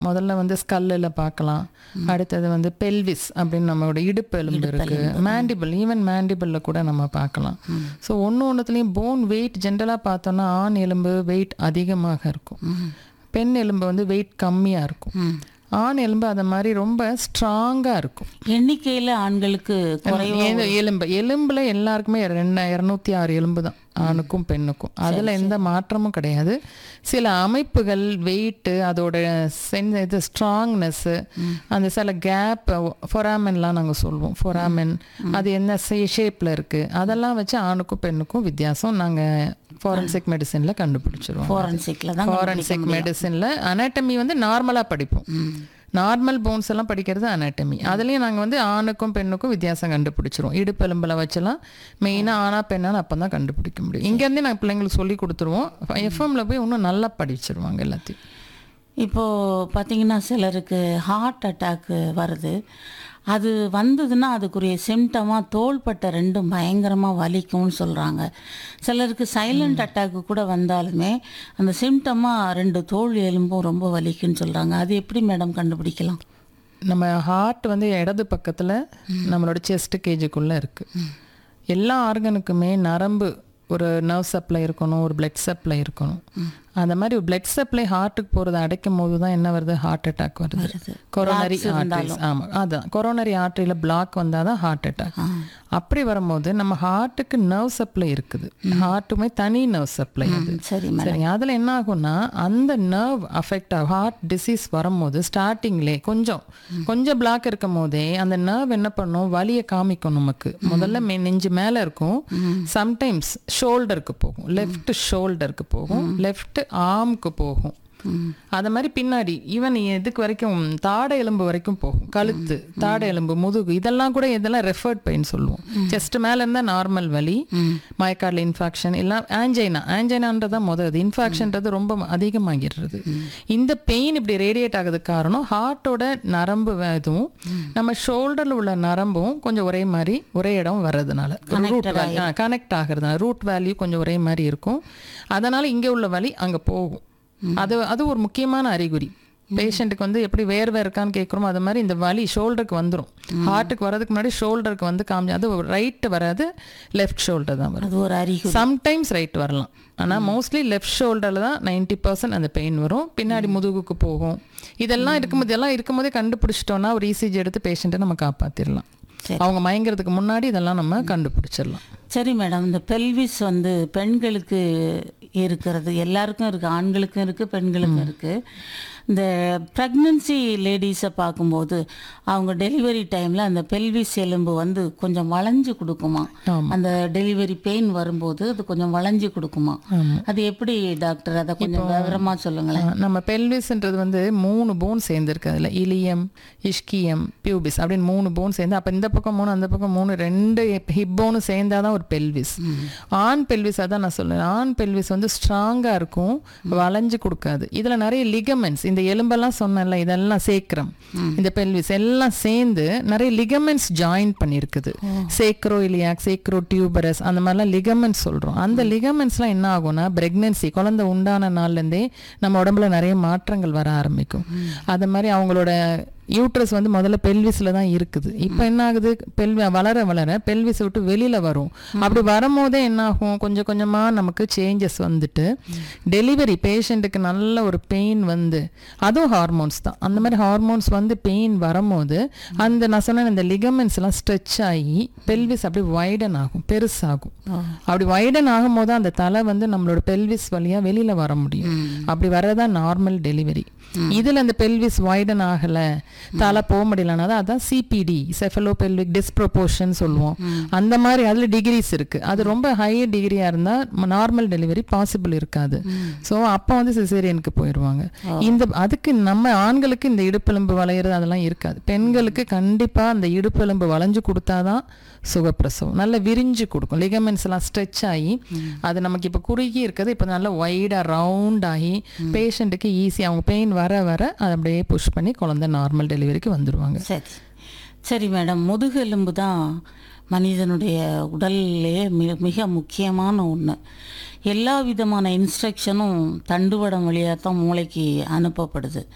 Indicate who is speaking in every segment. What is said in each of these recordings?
Speaker 1: முதல்ல வந்து ஸ்கல்லில் பார்க்கலாம் அடுத்தது வந்து பெல்விஸ் அப்படின்னு நம்மளோட இடுப்பு எலும்பு இருக்கு மேண்டிபிள் ஈவன் மேண்டிபிளில் கூட நம்ம பார்க்கலாம் ஸோ ஒன்று ஒன்றுத்துலேயும் போன் வெயிட் ஜென்ரலாக பார்த்தோன்னா ஆண் எலும்பு வெயிட் அதிகமாக இருக்கும் பெண் எலும்பு வந்து வெயிட் கம்மியாக இருக்கும் ஆண் எலும்பு அந்த மாதிரி ரொம்ப ஸ்ட்ராங்காக இருக்கும்
Speaker 2: எண்ணிக்கையில ஆண்களுக்கு குறைவா
Speaker 1: எது- எலும்பு எலும்புல எல்லாருக்குமே ரெண்டு இரநூத்தி ஆறு எலும்பு தான் ஆணுக்கும் பெண்ணுக்கும் அதில் எந்த மாற்றமும் கிடையாது சில அமைப்புகள் வெயிட்டு அதோட சென் இது ஸ்ட்ராங்னஸ்ஸு அந்த சில கேப் ஃபொராமென்லாம் நாங்கள் சொல்லுவோம் ஃபொராமென் அது என்ன ஷேப்பில் இருக்குது அதெல்லாம் வச்சு ஆணுக்கும் பெண்ணுக்கும் வித்தியாசம் நாங்கள் ஃபாரன்சிக் மெடிசனில் கண்டுபிடிச்சிருவோம்
Speaker 2: ஃபோரன்சிக்ல தான்
Speaker 1: ஃபாரன்சிக் மெடிசனில் அனாட்டமி வந்து நார்மலாக படிப்போம் நார்மல் போன்ஸ் எல்லாம் படிக்கிறது அனாட்டமி அதுலேயும் நாங்கள் வந்து ஆணுக்கும் பெண்ணுக்கும் வித்தியாசம் கண்டுபிடிச்சிருவோம் இடுப்பெலும்பில் வச்செல்லாம் மெயினாக ஆனா பெண்ணான்னு அப்போ தான் கண்டுபிடிக்க முடியும் இங்கேருந்தே நாங்கள் பிள்ளைங்களுக்கு சொல்லி கொடுத்துருவோம் எஃப்எம்ல போய் இன்னும் நல்லா படிச்சிருவாங்க எல்லாத்தையும்
Speaker 2: இப்போ பார்த்தீங்கன்னா சிலருக்கு ஹார்ட் அட்டாக்கு வருது அது வந்ததுன்னா அதுக்குரிய சிம்டமாக தோள்பட்டை ரெண்டும் பயங்கரமாக வலிக்கும்னு சொல்கிறாங்க சிலருக்கு சைலண்ட் அட்டாக்கு கூட வந்தாலுமே அந்த சிம்டமாக ரெண்டு தோல் எலும்பும் ரொம்ப வலிக்குன்னு சொல்கிறாங்க அது எப்படி மேடம் கண்டுபிடிக்கலாம்
Speaker 1: நம்ம ஹார்ட் வந்து இடது பக்கத்தில் நம்மளோட செஸ்ட் கேஜுக்குள்ளே இருக்குது எல்லா ஆர்கனுக்குமே நரம்பு ஒரு நர்வ் சப்ளை இருக்கணும் ஒரு பிளட் சப்ளை இருக்கணும் அந்த மாதிரி ஒரு பிளட் சப்ளை ஹார்ட்டுக்கு போகிறத அடைக்கும் போது தான் என்ன வருது ஹார்ட் அட்டாக் வருது கொரோனரி ஆர்டரிஸ் ஆமாம் அதான் கொரோனரி ஆர்டரியில் பிளாக் வந்தால் தான் ஹார்ட் அட்டாக் அப்படி வரும்போது நம்ம ஹார்ட்டுக்கு நர்வ் சப்ளை இருக்குது ஹார்ட்டுமே தனி நர்வ் சப்ளை அது
Speaker 2: சரி
Speaker 1: சரி அதில் என்ன ஆகும்னா அந்த நர்வ் அஃபெக்ட் ஆகும் ஹார்ட் டிசீஸ் வரும்போது ஸ்டார்டிங்லே கொஞ்சம் கொஞ்சம் பிளாக் இருக்கும் போதே அந்த நர்வ் என்ன பண்ணும் வலியை காமிக்கும் நமக்கு முதல்ல மெ- நெஞ்சு மேலே இருக்கும் சம்டைம்ஸ் ஷோல்டருக்கு போகும் லெஃப்ட் ஷோல்டருக்கு போகும் லெஃப்ட் ஆர்முக்கு போகும் அது மாதிரி பின்னாடி ஈவன் எதுக்கு வரைக்கும் தாடை எலும்பு வரைக்கும் போகும் கழுத்து தாடை எலும்பு முதுகு இதெல்லாம் கூட இதெல்லாம் ரெஃபர்ட் பெயின் சொல்லுவோம் செஸ்ட் மேல இருந்தா நார்மல் வலி மயக்காடில் இன்ஃபாக்ஷன் எல்லாம் ஆஞ்சைனா ஆஞ்சைனான்றது தான் முதல் இன்ஃபாக்ஷன்றது ரொம்ப அதிகமாகிடுறது இந்த பெயின் இப்படி ரேடியேட் ஆகுறதுக்கு காரணம் ஹார்ட்டோட நரம்பு வே- இதுவும் நம்ம ஷோல்டர்ல உள்ள நரம்பும் கொஞ்சம் ஒரே மாதிரி ஒரே இடம் வர்றதுனால ரூட் கனெக்ட் ஆகுறதுனால ரூட் வேல்யூ கொஞ்சம் ஒரே மாதிரி இருக்கும் அதனால இங்க உள்ள வலி அங்க போகும் அது அது ஒரு முக்கியமான அறிகுறி பேஷண்ட்டுக்கு வந்து எப்படி வேர்வை இருக்கான்னு கேட்குறோமோ அது மாதிரி இந்த வலி ஷோல்டருக்கு வந்துடும் ஹார்ட்டுக்கு வரதுக்கு முன்னாடி ஷோல்டருக்கு வந்து காமிச்சு அது ரைட்டு வராது லெஃப்ட் ஷோல்டர் தான் வரும்
Speaker 2: அது ஒரு அறிகுறி
Speaker 1: சம்டைம்ஸ் ரைட் வரலாம் ஆனால் மோஸ்ட்லி லெஃப்ட் ஷோல்டரில் தான் நைன்டி பர்சன்ட் அந்த பெயின் வரும் பின்னாடி முதுகுக்கு போகும் இதெல்லாம் இருக்கும்போது இதெல்லாம் இருக்கும்போதே கண்டுபிடிச்சிட்டோம்னா ஒரு இசிஜி எடுத்து பேஷண்ட்டை நம்ம காப்பாற்றிடலாம்
Speaker 2: சரி.
Speaker 1: அவங்க மயங்கிறதுக்கு முன்னாடி இதெல்லாம் நம்ம கண்டுபிடிச்சிடலாம்
Speaker 2: சரி மேடம் இந்த பெல்விஸ் வந்து பெண்களுக்கு இருக்கிறது எல்லாருக்கும் இருக்குது ஆண்களுக்கும் இருக்குது பெண்களுக்கும் இருக்குது இந்த ப்ரெக்னன்சி லேடிஸை பார்க்கும்போது அவங்க டெலிவரி டைமில் அந்த பெல்விஸ் எலும்பு வந்து கொஞ்சம் வளைஞ்சு கொடுக்குமா அந்த டெலிவரி பெயின் வரும்போது அது கொஞ்சம் வளைஞ்சு கொடுக்குமா அது எப்படி டாக்டர் அதை கொஞ்சம் விவரமாக சொல்லுங்களேன்
Speaker 1: ஆ, நம்ம பெல்விஸ்ன்றது வந்து மூணு போன் சேர்ந்துருக்கு அதில் இலியம் இஷ்கியம் பியூபிஸ் அப்படின்னு மூணு போன் சேர்ந்து அப்போ இந்த பக்கம் மூணு அந்த பக்கம் மூணு ரெண்டு ஹிப் போனும் சேர்ந்தாதான் ஒரு பெல்விஸ் ஆண் பெல்விஸ் அதான் நான் சொல்லுவேன் ஆண் பெல்விஸ் வந்து ஸ்ட்ராங்காக இருக்கும் வளைஞ்சு கொடுக்காது இதில் நிறைய லிகமெண்ட்ஸ் இந்த எலும்பெல்லாம் சொன்னேன்ல இதெல்லாம் சேக்கிரம் இந்த பெல்விஸ் எல்லாம் சேர்ந்து நிறைய லிகமெண்ட்ஸ் ஜாயின் பண்ணியிருக்குது சேக்ரோ இலியாக் சேக்ரோ டியூபரஸ் அந்த மாதிரிலாம் லிகமெண்ட்ஸ் சொல்கிறோம் அந்த லிகமெண்ட்ஸ்லாம் என்ன ஆகும்னா பிரெக்னன்சி குழந்தை உண்டான நாள்லேருந்தே நம்ம உடம்புல நிறைய மாற்றங்கள் வர ஆரம்பிக்கும் அது மாதிரி அவங்களோட யூட்ரஸ் வந்து முதல்ல பெல்விஸில் தான் இருக்குது இப்போ என்ன ஆகுது பெல்வி வளர வளர பெல்விஸ் விட்டு வெளியில் வரும் அப்படி வரும்போதே என்ன ஆகும் கொஞ்சம் கொஞ்சமாக நமக்கு சேஞ்சஸ் வந்துட்டு டெலிவரி பேஷண்ட்டுக்கு நல்ல ஒரு பெயின் வந்து அதுவும் ஹார்மோன்ஸ் தான் அந்த மாதிரி ஹார்மோன்ஸ் வந்து பெயின் வரும்போது அந்த நான் சொன்ன இந்த லிகமெண்ட்ஸ் எல்லாம் ஸ்ட்ரெச் ஆகி பெல்விஸ் அப்படி வைடன் ஆகும் பெருசாகும் அப்படி வைடன் ஆகும்போது அந்த தலை வந்து நம்மளோட பெல்விஸ் வழியா வெளியில வர முடியும் அப்படி வரதான் நார்மல் டெலிவரி இதுல அந்த பெல்விஸ் வைடன் ஆகல தலை போக முடியலன்னா தான் அதான் சிபிடி செஃபலோ பெல்விக் டிஸ்ப்ரொபோர்ஷன் சொல்லுவோம் அந்த மாதிரி அதுல டிகிரிஸ் இருக்கு அது ரொம்ப ஹை டிகிரியா இருந்தா நார்மல் டெலிவரி பாசிபிள் இருக்காது ஸோ அப்போ வந்து சிசேரியனுக்கு போயிடுவாங்க இந்த அதுக்கு நம்ம ஆண்களுக்கு இந்த இடுப்பெலும்பு வளையிறது அதெல்லாம் இருக்காது பெண்களுக்கு கண்டிப்பா அந்த இடுப்பெலும்பு வளைஞ்சு கொடுத்தாதான் சுகப்பிரசவம் நல்லா விரிஞ்சு கொடுக்கும் லிகமெண்ட்ஸ் எல்லாம் ஸ்ட்ரெச் ஆகி அது நமக்கு இப்போ குறுகி இருக்கிறது இப்போ நல்லா வைடாக ரவுண்ட் ஆகி பேஷண்ட்டுக்கு ஈஸி அவங்க பெயின் வர வர அதை அப்படியே புஷ் பண்ணி குழந்தை நார்மல் டெலிவரிக்கு வந்துடுவாங்க
Speaker 2: சரி சரி மேடம் முதுகெலும்பு தான் மனிதனுடைய உடல்லே மிக மிக முக்கியமான ஒன்று எல்லா விதமான இன்ஸ்ட்ரக்ஷனும் தண்டுவடம் வழியாக தான் மூளைக்கு அனுப்பப்படுது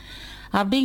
Speaker 2: அப்படி